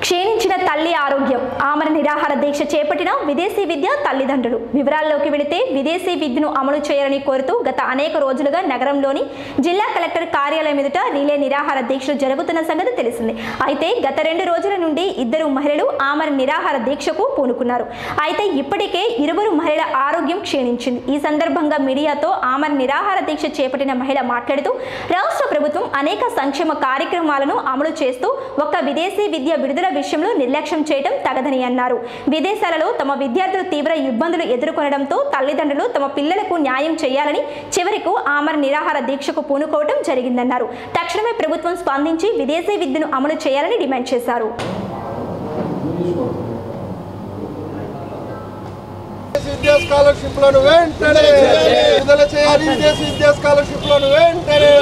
క్షీణించిన తల్లి ఆరోగ్యం ఆమర నిరాహార దీక్ష చేపట్టిన విదేశీ విద్య తల్లిదండ్రులు వివరాల్లోకి వెళితే విదేశీ విద్యను అమలు చేయాలని కోరుతూ గత అనేక రోజులుగా నగరంలోని జిల్లా కలెక్టర్ కార్యాలయం ఎదుట రిలే నిరాహార దీక్ష జరుగుతున్న సంగతి తెలిసింది అయితే గత రెండు రోజుల నుండి ఇద్దరు మహిళలు ఆమర నిరాహార దీక్షకు పూనుకున్నారు అయితే ఇప్పటికే ఇరువురు మహిళల ఆరోగ్యం క్షీణించింది ఈ సందర్భంగా మీడియాతో ఆమర నిరాహార దీక్ష చేపట్టిన మహిళ మాట్లాడుతూ రాష్ట్ర ప్రభుత్వం అనేక సంక్షేమ కార్యక్రమాలను అమలు చేస్తూ ఒక్క విదేశీ విద్య విడుదల విషయంలో నిర్లక్ష్యం చేయడం తగదని అన్నారు విదేశాలలో తమ విద్యార్థులు తీవ్ర ఇబ్బందులు ఎదుర్కొనడంతో తల్లిదండ్రులు తమ పిల్లలకు న్యాయం చేయాలని చివరకు ఆమర నిరాహార దీక్షకు పూనుకోవడం జరిగిందన్నారు తక్షణమే ప్రభుత్వం స్పందించి విదేశీ విద్యను అమలు చేయాలని డిమాండ్ చేశారు విదేశీ విద్యా స్కాలర్షిప్లను వెంటనే విడుదల చేయాలి విదేశీ విద్యా స్కాలర్షిప్లను వెంటనే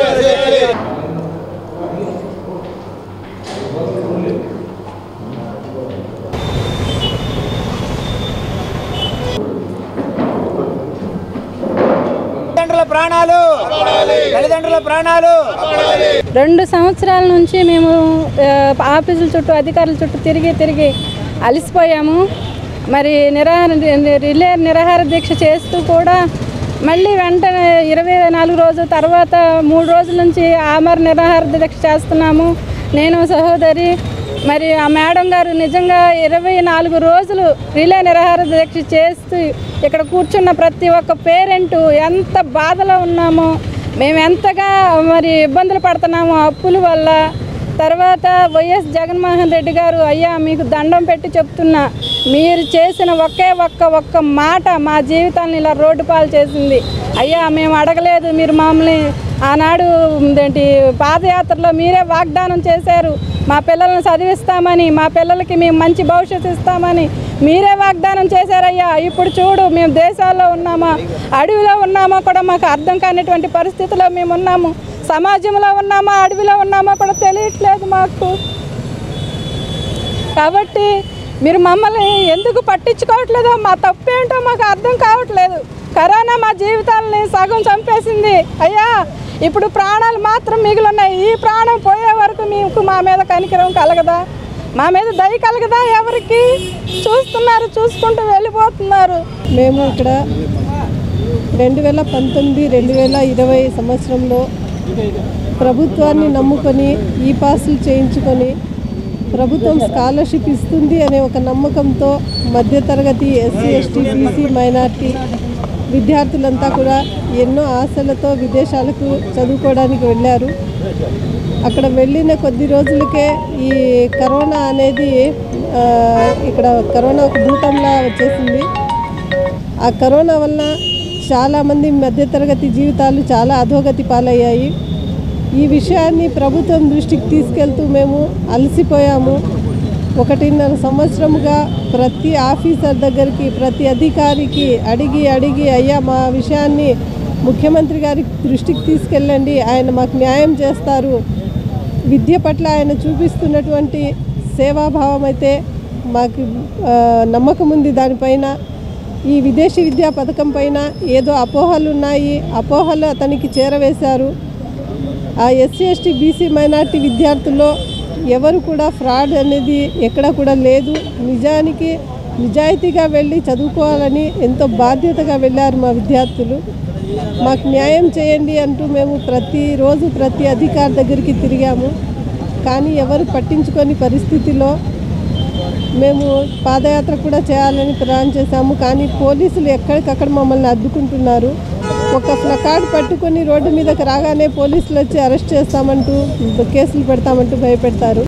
తల్లిదండ్రుల ప్రాణాలు తల్లిదండ్రుల ప్రాణాలు రెండు సంవత్సరాల నుంచి మేము ఆ, ఆఫీసుల చుట్టూ అధికారుల చుట్టూ తిరిగి తిరిగి అలసిపోయాము మరి నిరాహార రిలే నిరాహార దీక్ష చేస్తూ కూడా మళ్ళీ వెంటనే ఇరవై నాలుగు రోజుల తర్వాత మూడు రోజుల నుంచి ఆమర నిరాహార దీక్ష చేస్తున్నాము నేను సహోదరి మరి ఆ మేడం గారు నిజంగా ఇరవై నాలుగు రోజులు రిలే నిరాహార దీక్ష చేస్తూ ఇక్కడ కూర్చున్న ప్రతి ఒక్క పేరెంటు ఎంత బాధలో ఉన్నామో మేము ఎంతగా మరి ఇబ్బందులు పడుతున్నాము అప్పుల వల్ల తర్వాత వైఎస్ జగన్మోహన్ రెడ్డి గారు అయ్యా మీకు దండం పెట్టి చెప్తున్నా మీరు చేసిన ఒకే ఒక్క ఒక్క మాట మా జీవితాన్ని ఇలా రోడ్డు పాలు చేసింది అయ్యా మేము అడగలేదు మీరు మమ్మల్ని ఆనాడు ఏంటి పాదయాత్రలో మీరే వాగ్దానం చేశారు మా పిల్లల్ని చదివిస్తామని మా పిల్లలకి మేము మంచి భవిష్యత్తు ఇస్తామని మీరే వాగ్దానం చేశారయ్యా ఇప్పుడు చూడు మేము దేశాల్లో ఉన్నామా అడవిలో ఉన్నామా కూడా మాకు అర్థం కానిటువంటి పరిస్థితిలో మేము ఉన్నాము సమాజంలో ఉన్నామా అడవిలో ఉన్నామా కూడా తెలియట్లేదు మాకు కాబట్టి మీరు మమ్మల్ని ఎందుకు పట్టించుకోవట్లేదో మా తప్పేంటో మాకు అర్థం కావట్లేదు కరోనా మా జీవితాలని సగం చంపేసింది అయ్యా ఇప్పుడు ప్రాణాలు మాత్రం మిగిలిన్నాయి ఈ ప్రాణం పోయే వరకు మీకు మా మీద కనికరం కలగదా మా మీద దయ కలగదా ఎవరికి చూస్తున్నారు చూసుకుంటూ వెళ్ళిపోతున్నారు మేము ఇక్కడ రెండు వేల పంతొమ్మిది రెండు వేల ఇరవై సంవత్సరంలో ప్రభుత్వాన్ని నమ్ముకొని ఈ పాసులు చేయించుకొని ప్రభుత్వం స్కాలర్షిప్ ఇస్తుంది అనే ఒక నమ్మకంతో మధ్యతరగతి ఎస్సీ ఎస్టీ బీసీ మైనార్టీ విద్యార్థులంతా కూడా ఎన్నో ఆశలతో విదేశాలకు చదువుకోవడానికి వెళ్ళారు అక్కడ వెళ్ళిన కొద్ది రోజులకే ఈ కరోనా అనేది ఆ, ఇక్కడ కరోనా ఒక భూతంలా వచ్చేసింది ఆ కరోనా వల్ల చాలామంది మధ్యతరగతి జీవితాలు చాలా అధోగతి పాలయ్యాయి ఈ విషయాన్ని ప్రభుత్వం దృష్టికి తీసుకెళ్తూ మేము అలసిపోయాము ఒకటిన్నర సంవత్సరముగా ప్రతి ఆఫీసర్ దగ్గరికి ప్రతి అధికారికి అడిగి అడిగి అయ్యా మా విషయాన్ని ముఖ్యమంత్రి గారి దృష్టికి తీసుకెళ్ళండి ఆయన మాకు న్యాయం చేస్తారు విద్య పట్ల ఆయన చూపిస్తున్నటువంటి సేవాభావం అయితే మాకు ఆ, నమ్మకం ఉంది దానిపైన ఈ విదేశీ విద్యా పథకం పైన ఏదో అపోహలు ఉన్నాయి అపోహలు అతనికి చేరవేశారు ఆ ఎస్సీ ఎస్టీ బీసీ మైనార్టీ విద్యార్థుల్లో ఎవరు కూడా ఫ్రాడ్ అనేది ఎక్కడ కూడా లేదు నిజానికి నిజాయితీగా వెళ్ళి చదువుకోవాలని ఎంతో బాధ్యతగా వెళ్ళారు మా విద్యార్థులు మాకు న్యాయం చేయండి అంటూ మేము ప్రతిరోజు ప్రతి అధికారి దగ్గరికి తిరిగాము కానీ ఎవరు పట్టించుకొని పరిస్థితిలో మేము పాదయాత్ర కూడా చేయాలని ప్లాన్ చేశాము కానీ పోలీసులు ఎక్కడికక్కడ మమ్మల్ని అడ్డుకుంటున్నారు ఒక ప్లకార్డ్ పట్టుకొని రోడ్డు మీదకి రాగానే పోలీసులు వచ్చి అరెస్ట్ చేస్తామంటూ కేసులు పెడతామంటూ భయపెడతారు